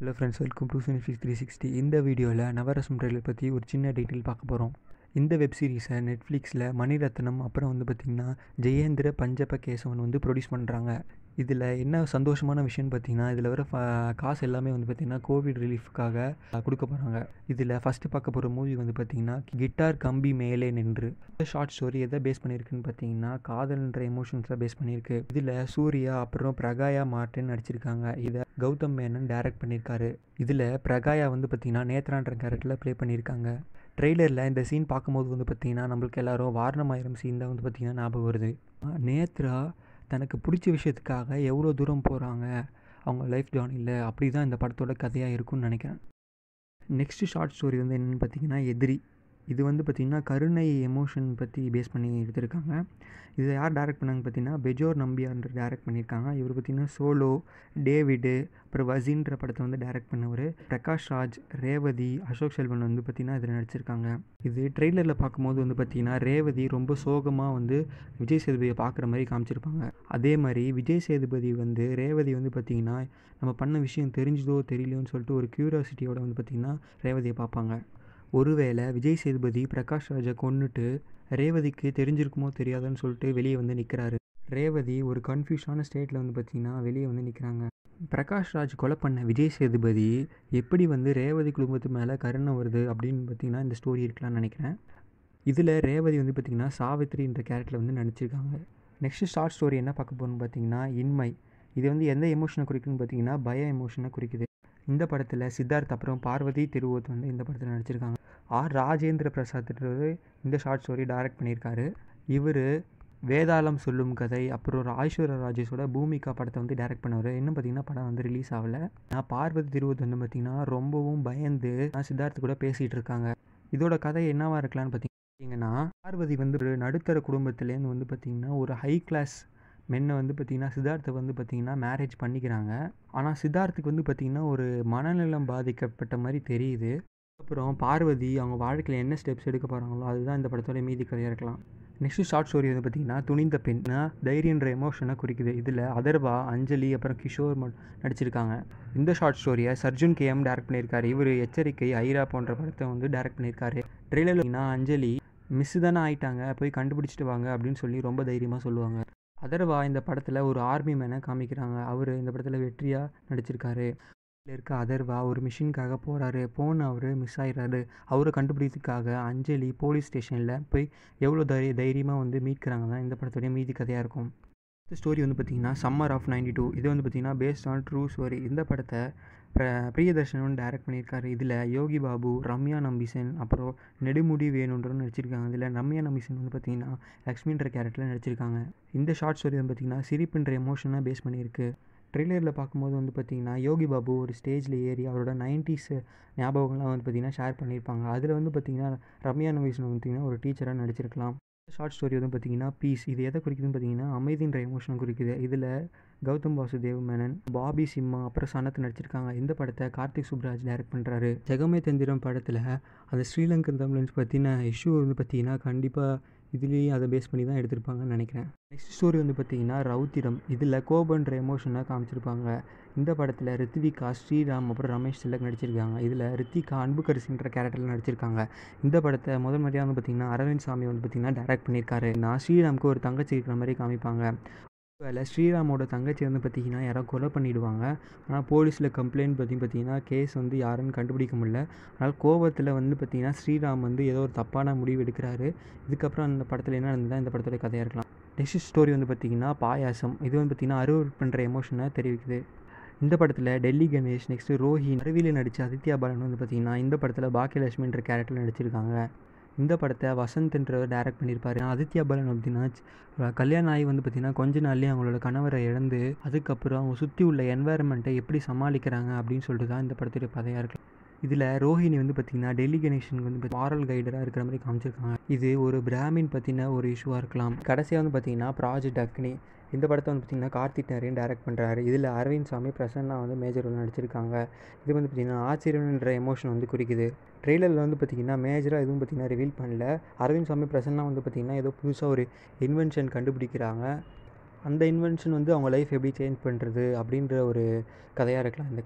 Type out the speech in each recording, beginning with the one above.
hello friends welcome to cinefix three sixty இந்த வீடியோவில் நவரசம் trailer பற்றி ஒரு சின்ன டீட்டெயில் பார்க்க போகிறோம் இந்த வெப் சீரிஸை நெட்ஃப்ளிக்ஸில் மணிரத்னம் அப்புறம் வந்து பார்த்திங்கன்னா ஜெயேந்திர பஞ்சப கேசவன் வந்து ப்ரொடியூஸ் பண்ணுறாங்க இதில் என்ன சந்தோஷமான விஷயம்னு பார்த்தீங்கன்னா இதில் வர ஃப- காசு எல்லாமே வந்து பார்த்திங்கன்னா கோவிட் ரிலீஃப்காக கொடுக்க போகிறாங்க இதில் ஃபஸ்ட்டு பார்க்க போகிற மூவி வந்து பார்த்திங்கன்னா கிட்டார் கம்பி மேலே நின்று இந்த ஷார்ட் ஸ்டோரி எதை பேஸ் பண்ணியிருக்குன்னு பார்த்தீங்கன்னா காதல்ன்ற எமோஷன்ஸை பேஸ் பண்ணியிருக்கு இதில் சூர்யா அப்புறம் பிரகாயா மார்டின் நடிச்சிருக்காங்க இதை கௌதம் மேனன் டைரக்ட் பண்ணியிருக்காரு இதில் பிரகாயா வந்து பார்த்திங்கன்னா நேத்ரான்ற கேரக்டரில் ப்ளே பண்ணியிருக்காங்க ட்ரெய்லரில் இந்த சீன் பார்க்கும்போது வந்து பார்த்திங்கன்னா நம்மளுக்கு எல்லாரும் வாரணமாயிரம் சீன் தான் வந்து பார்த்திங்கன்னா ஞாபகம் வருது ஆஹ் நேத்ரா தனக்கு பிடிச்ச விஷயத்துக்காக எவ்வளோ தூரம் போகிறாங்க அவங்க லைஃப் ஜார்னியில் அப்படி தான் இந்த படத்தோட கதையாக இருக்கும்னு நினைக்கிறேன் நெக்ஸ்ட்டு ஷார்ட் ஸ்டோரி வந்து என்னென்னு பார்த்தீங்கன்னா எதிரி இது வந்து பார்த்திங்கன்னா கருணை எமோஷன் பற்றி பேஸ் பண்ணி எடுத்திருக்காங்க இதை யார் டைரக்ட் பண்ணாங்க பார்த்தீங்கன்னா பெஜோர் நம்பியார்ன்ற டைரக்ட் பண்ணியிருக்காங்க இவர் பார்த்திங்கன்னா சோலோ டேவிடு அப்புறம் வசின்ற படத்தை வந்து டைரக்ட் பண்ணவர் பிரகாஷ் ராஜ் ரேவதி அசோக் செல்வன் வந்து பார்த்திங்கன்னா இதில் நடிச்சிருக்காங்க இது ட்ரெய்லரில் பார்க்கும்போது வந்து பார்த்திங்கன்னா ரேவதி ரொம்ப சோகமாக வந்து விஜய் சேதுபதியை பார்க்குற மாதிரி காமிச்சிருப்பாங்க அதே மாதிரி விஜய் சேதுபதி வந்து ரேவதி வந்து பார்த்திங்கன்னா நம்ம பண்ண விஷயம் தெரிஞ்சுதோ தெரியலையோன்னு சொல்லிட்டு ஒரு க்யூரியாசிட்டியோட வந்து பார்த்திங்கன்னா ரேவதியை பார்ப்பாங்க ஒருவேளை விஜய் சேதுபதி பிரகாஷ் ராஜை கொன்னுட்டு ரேவதிக்கு தெரிஞ்சிருக்குமோ தெரியாதுன்னு சொல்லிட்டு வெளியே வந்து நிற்கிறாரு ரேவதி ஒரு கன்ஃபியூஷனான ஸ்டேட்டில் வந்து பார்த்திங்கன்னா வெளியே வந்து நிற்கிறாங்க பிரகாஷ் ராஜ் கொலை பண்ண விஜய் சேதுபதி எப்படி வந்து ரேவதி குடும்பத்து மேலே கருணை வருது அப்படின்னு பார்த்திங்கன்னா இந்த ஸ்டோரி இருக்கலாம்னு நினைக்கிறேன் இதில் ரேவதி வந்து பார்த்திங்கன்னா சாவித்ரின்ற கேரக்டரில் வந்து நடிச்சிருக்காங்க நெக்ஸ்ட் ஷார்ட் ஸ்டோரி என்ன பார்க்க போகணும்னு பார்த்தீங்கன்னா இன்மை இது வந்து எந்த எமோஷனை குறிக்குன்னு பார்த்தீங்கன்னா பய எமோஷனை குறிக்குது இந்த படத்தில் சித்தார்த் அப்புறம் பார்வதி திருவோத் வந்து இந்த படத்தில் நடிச்சிருக்காங்க ஆர் ராஜேந்திர பிரசாத்ன்றது இந்த ஷார்ட் ஸ்டோரி டைரக்ட் பண்ணியிருக்காரு இவர் வேதாளம் சொல்லும் கதை அப்புறம் ஐஸ்வர்யா ராஜேஷோட பூமிகா படத்தை வந்து டைரக்ட் பண்ணவர் இன்னும் பார்த்தீங்கன்னா படம் வந்து ரிலீஸ் ஆகலை நான் பார்வதி திருவோத் வந்து பார்த்தீங்கன்னா ரொம்பவும் பயந்து நான் சித்தார்த் கூட பேசிகிட்டு இருக்காங்க இதோட கதை என்னவா இருக்கலாம்னு பார்த்தீங்கன்னா பார்வதி வந்து ஒரு நடுத்தர குடும்பத்துலேருந்து வந்து பார்த்திங்கன்னா ஒரு ஹை கிளாஸ் மென்னை வந்து பார்த்திங்கன்னா சித்தார்த்தை வந்து பார்த்திங்கன்னா மேரேஜ் பண்ணிக்கிறாங்க ஆனால் சித்தார்த்துக்கு வந்து பார்த்திங்கன்னா ஒரு மனநலம் பாதிக்கப்பட்ட மாதிரி தெரியுது அப்புறம் பார்வதி அவங்க வாழ்க்கையில் என்ன ஸ்டெப்ஸ் எடுக்க போகிறாங்களோ அதுதான் இந்த படத்தோட மீதி கதையாக இருக்கலாம் நெக்ஸ்ட் ஷார்ட் ஸ்டோரி வந்து பார்த்திங்கன்னா துணிந்த பெண்ணா தைரியன்ற எமோஷனை குறிக்குது இதில் அதர்வா அஞ்சலி அப்புறம் கிஷோர் மட்- நடிச்சிருக்காங்க இந்த ஷார்ட் ஸ்டோரியை சர்ஜுன் கேஎம் டேரக்ட் பண்ணியிருக்காரு இவர் எச்சரிக்கை ஐரா போன்ற படத்தை வந்து டேரக்ட் பண்ணியிருக்காரு ட்ரெயிலரில் அஞ்சலி மிஸ் தானே ஆயிட்டாங்க போய் கண்டுபிடிச்சிட்டு வாங்க அப்படின்னு சொல்லி ரொம்ப தைரியமாக சொல்லுவாங்க அதர்வா இந்த படத்தில் ஒரு ஆர்மி மேனை காமிக்கிறாங்க அவர் இந்த படத்தில் வெற்றியாக நடிச்சிருக்காரு இதுல இருக்க அதர்வா ஒரு மிஷினுக்காக போகிறாரு போன அவர் மிஸ் ஆயிடுறாரு அவரை கண்டுபிடிக்கிறதுக்காக அஞ்சலி போலீஸ் ஸ்டேஷனில் போய் எவ்வளோ தைரிய தைரியமாக வந்து மீட்கிறாங்க தான் இந்த படத்துடைய மீதி கதையாக இருக்கும் இந்த ஸ்டோரி வந்து பார்த்திங்கன்னா சம்மர் ஆஃப் நைன்டி டூ இது வந்து பார்த்திங்கன்னா பேஸ்ட் ஆன் ட்ரூ ஸ்டோரி இந்த படத்தை பிர- பிரியதர்ஷன் டைரக்ட் பண்ணியிருக்காரு இதில் யோகி பாபு ரம்யா நம்பிசன் அப்புறம் நெடுமுடி வேணுன்றன்னு நடிச்சிருக்காங்க இதில் ரம்யா நம்பிசன் வந்து பார்த்திங்கன்னா லக்ஷ்மின்ற கேரக்டரில் நடிச்சிருக்காங்க இந்த ஷார்ட் ஸ்டோரி வந்து பார்த்திங்கன்னா சிரிப்புன்ற எமோஷனை பேஸ் பண்ணியிருக்கு ட்ரெய்லரில் பார்க்கும்போது வந்து பார்த்திங்கன்னா யோகி பாபு ஒரு ஸ்டேஜில் ஏறி அவரோட நைன்டிஸ் ஞாபகங்கள்லாம் வந்து பார்த்திங்கன்னா ஷேர் பண்ணியிருப்பாங்க அதில் வந்து பார்த்திங்கன்னா ரம்யா நம்பீசன் வந்து பார்த்திங்கன்னா ஒரு டீச்சராக நடிச்சிருக்கலாம் ஷார்ட் ஸ்டோரி வந்து பார்த்திங்கன்னா பீஸ் இது எதை குறிக்குதுன்னு பார்த்தீங்கன்னா அமைதின்ற எமோஷனை குறிக்குது இதில் கௌதம் வாசுதேவ் மேனன் பாபி சிம்மா அப்புறம் சனத் நடிச்சிருக்காங்க இந்த படத்தை கார்த்திக் சுப்ராஜ் டைரக்ட் பண்ணுறாரு ஜெகமே தந்திரம் படத்தில் அந்த ஸ்ரீலங்கன் தமிழன்ஸ் பற்றின இஷ்யூ வந்து பார்த்திங்கன்னா கண்டிப்பாக இதுலேயும் அதை பேஸ் பண்ணி தான் எடுத்திருப்பாங்கன்னு நினைக்கிறேன் நெக்ஸ்ட் ஸ்டோரி வந்து பார்த்திங்கன்னா ரவுத்திரம் இதில் கோபன்ற எமோஷனாக காமிச்சிருப்பாங்க இந்த படத்தில் ரித்விகா ஸ்ரீராம் அப்புறம் ரமேஷ் திலக் நடிச்சிருக்காங்க இதில் ரித்திகா அன்புக்கரசின்ற கேரக்டரில் நடிச்சிருக்காங்க இந்த படத்தை முதல் முறையாக வந்து பார்த்திங்கன்னா அரவிந்த் சாமி வந்து பார்த்திங்கன்னா டைரக்ட் பண்ணியிருக்காரு நான் ஸ்ரீராமுக்கு ஒரு தங்கச்சி இருக்கிற மாதிரி காமிப்பாங்க வேலை ஸ்ரீராமோட தங்கச்சி வந்து பார்த்திங்கன்னா யாரோ கொலை பண்ணிடுவாங்க ஆனால் போலீஸில் கம்ப்ளைண்ட் பற்றி பார்த்தீங்கன்னா கேஸ் வந்து யாருன்னு கண்டுபிடிக்க முடியல அதனால் கோவத்தில் வந்து பார்த்திங்கன்னா ஸ்ரீராம் வந்து ஏதோ ஒரு தப்பான முடிவு எடுக்கிறாரு இதுக்கப்புறம் அந்த படத்தில் என்ன நடந்ததா இந்த படத்தோட கதையாக இருக்கலாம் நெக்ஸ்ட் ஸ்டோரி வந்து பார்த்திங்கன்னா பாயாசம் இது வந்து பார்த்திங்கன்னா அருவருப்பு பண்ணுற எமோஷனை தெரிவிக்குது இந்த படத்தில் டெல்லி கணேஷ் நெக்ஸ்ட்டு ரோஹின் அருவியில் நடித்த ஆதித்யா பாலன் வந்து பார்த்திங்கன்னா இந்த படத்தில் பாக்கியலட்சுமின்ற கேரக்டரில் நடிச்சிருக்காங்க இந்த படத்தை வசந்த்ன்றவர் டைரக்ட் பண்ணியிருப்பாரு ஆதித்யா பாலன் அப்படின்னா ச்- கல்யாணம் ஆகி வந்து பார்த்திங்கன்னா கொஞ்ச நாள்லேயே அவங்களோட கணவரை இழந்து அதுக்கப்புறம் அவங்க சுற்றி உள்ள என்வாயர்மெண்ட்டை எப்படி சமாளிக்கிறாங்க அப்படின்னு சொல்லிட்டு தான் இந்த படத்துடைய கதையாக இருக்கு இதில் ரோஹிணி வந்து பார்த்திங்கன்னா டெல்லி கணேஷனுக்கு வந்து மாரல் கைடராக இருக்கிற மாதிரி காமிச்சிருக்காங்க இது ஒரு பிராமின் பற்றின ஒரு இஷ்யூவாக இருக்கலாம் கடைசியாக வந்து பார்த்திங்கன்னா ப்ராஜெக்ட் அக்னி இந்த படத்தை வந்து பார்த்திங்கன்னா கார்த்திக் நாராயண் டைரக்ட் பண்ணுறாரு இதில் அரவிந்த் சாமி பிரசன்னா வந்து மேஜர் ரோல் நடிச்சிருக்காங்க இது வந்து பார்த்திங்கன்னா ஆச்சரியம்ன்ற எமோஷன் வந்து குறிக்குது ட்ரெய்லரில் வந்து பார்த்திங்கன்னா மேஜராக எதுவும் பார்த்திங்கன்னா ரிவீல் பண்ணல அரவிந்த் சாமி பிரசன்னா வந்து பார்த்திங்கன்னா ஏதோ புதுசாக ஒரு இன்வென்ஷன் கண்டுபிடிக்கிறாங்க அந்த இன்வென்ஷன் வந்து அவங்க லைஃப் எப்படி சேஞ்ச் பண்ணுறது அப்படின்ற ஒரு கதையாக இருக்கலாம் இந்த கதை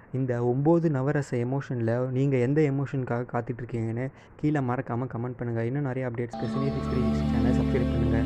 இந்த ஒம்பது நவரச எமோஷனில் நீங்கள் எந்த எமோஷனுக்காக காத்துட்ருக்கீங்கன்னு கீழே மறக்காமல் கமெண்ட் பண்ணுங்கள் இன்னும் நிறைய அப்டேட்ஸ்க்கு cine six three six channel subscribe பண்ணுங்கள்